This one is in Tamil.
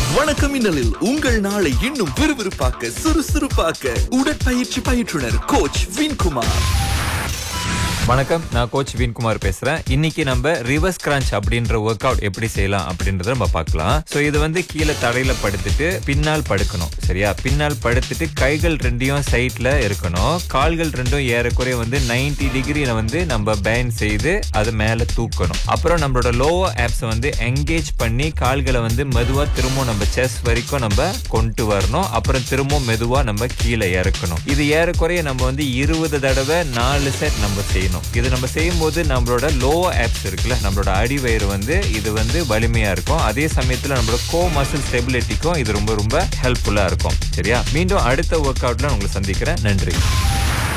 வணக்கம் மின்னலில் உங்கள் நாளை இன்னும் விறுவிறுப்பாக்க சுறுசுறுப்பாக்க உடற்பயிற்சி பயிற்றுனர் கோச் வின்குமார் வணக்கம் நான் கோச் வின்குமார் பேசுறேன் இன்னைக்கு நம்ம ரிவர்ஸ் கிரான்ச் அப்படின்ற ஒர்க் அவுட் எப்படி செய்யலாம் அப்படின்றத நம்ம பார்க்கலாம் ஸோ இது வந்து கீழே தரையில படுத்துட்டு பின்னால் படுக்கணும் சரியா பின்னால் படுத்துட்டு கைகள் ரெண்டையும் சைட்ல இருக்கணும் கால்கள் ரெண்டும் ஏறக்குறைய வந்து 90 டிகிரியில வந்து நம்ம பேன் செய்து அது மேல தூக்கணும் அப்புறம் நம்மளோட லோவர் ஆப்ஸ் வந்து என்கேஜ் பண்ணி கால்களை வந்து மெதுவா திரும்பவும் நம்ம செஸ் வரைக்கும் நம்ம கொண்டு வரணும் அப்புறம் திரும்பவும் மெதுவா நம்ம கீழே இறக்கணும் இது ஏறக்குறைய நம்ம வந்து இருபது தடவை நாலு செட் நம்ம செய்யணும் இது நம்ம செய்யும்போது நம்மளோட லோவர் ஆப்ஸ் இருக்குல்ல நம்மளோட அடிவயிறு வந்து இது வந்து வலிமையா இருக்கும் அதே சமயத்துல நம்மளோட கோ மசில் ஸ்டெபிலிட்டிக்கும் இது ரொம்ப ரொம்ப ஹெல்ப்ஃபுல்லா இருக்கும் சரியா மீண்டும் அடுத்த ஒர்க் அவுட்ல உங்களை சந்திக்கிறேன் நன்றி